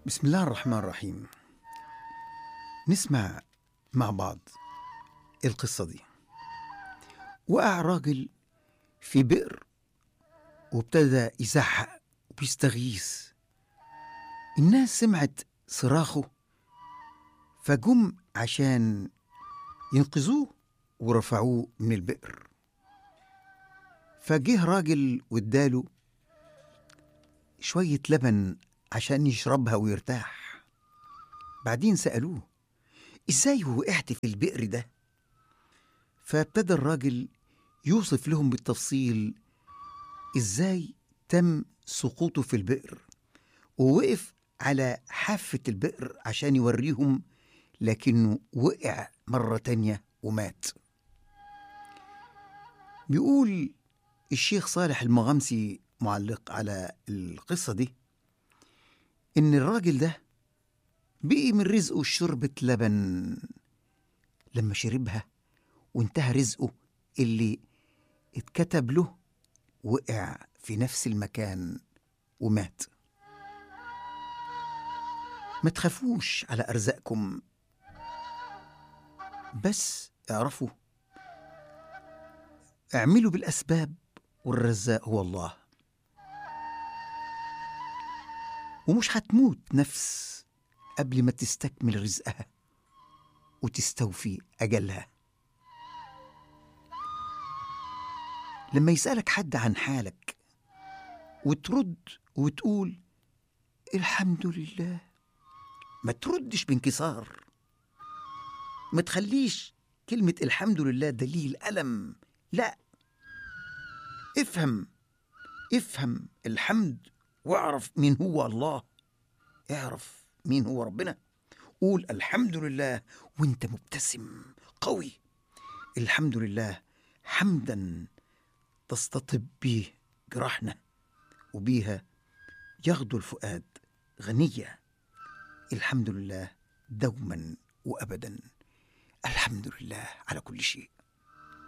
بسم الله الرحمن الرحيم نسمع مع بعض القصة دي وقع راجل في بئر وابتدى يزعق وبيستغيث الناس سمعت صراخه فجم عشان ينقذوه ورفعوه من البئر فجه راجل واداله شوية لبن عشان يشربها ويرتاح بعدين سألوه ازاي وقعت في البئر ده فابتدى الراجل يوصف لهم بالتفصيل ازاي تم سقوطه في البئر ووقف على حافة البئر عشان يوريهم لكنه وقع مرة تانية ومات بيقول الشيخ صالح المغامسي معلق على القصة دي إن الراجل ده بقي من رزقه شربة لبن لما شربها وانتهى رزقه اللي اتكتب له وقع في نفس المكان ومات ما تخافوش على أرزاقكم بس اعرفوا اعملوا بالأسباب والرزاق هو الله ومش هتموت نفس قبل ما تستكمل رزقها وتستوفي أجلها لما يسألك حد عن حالك وترد وتقول الحمد لله ما تردش بانكسار ما تخليش كلمة الحمد لله دليل ألم لا افهم افهم الحمد واعرف مين هو الله اعرف مين هو ربنا قول الحمد لله وانت مبتسم قوي الحمد لله حمدا تستطب به جراحنا وبيها يغدو الفؤاد غنية الحمد لله دوما وأبدا الحمد لله على كل شيء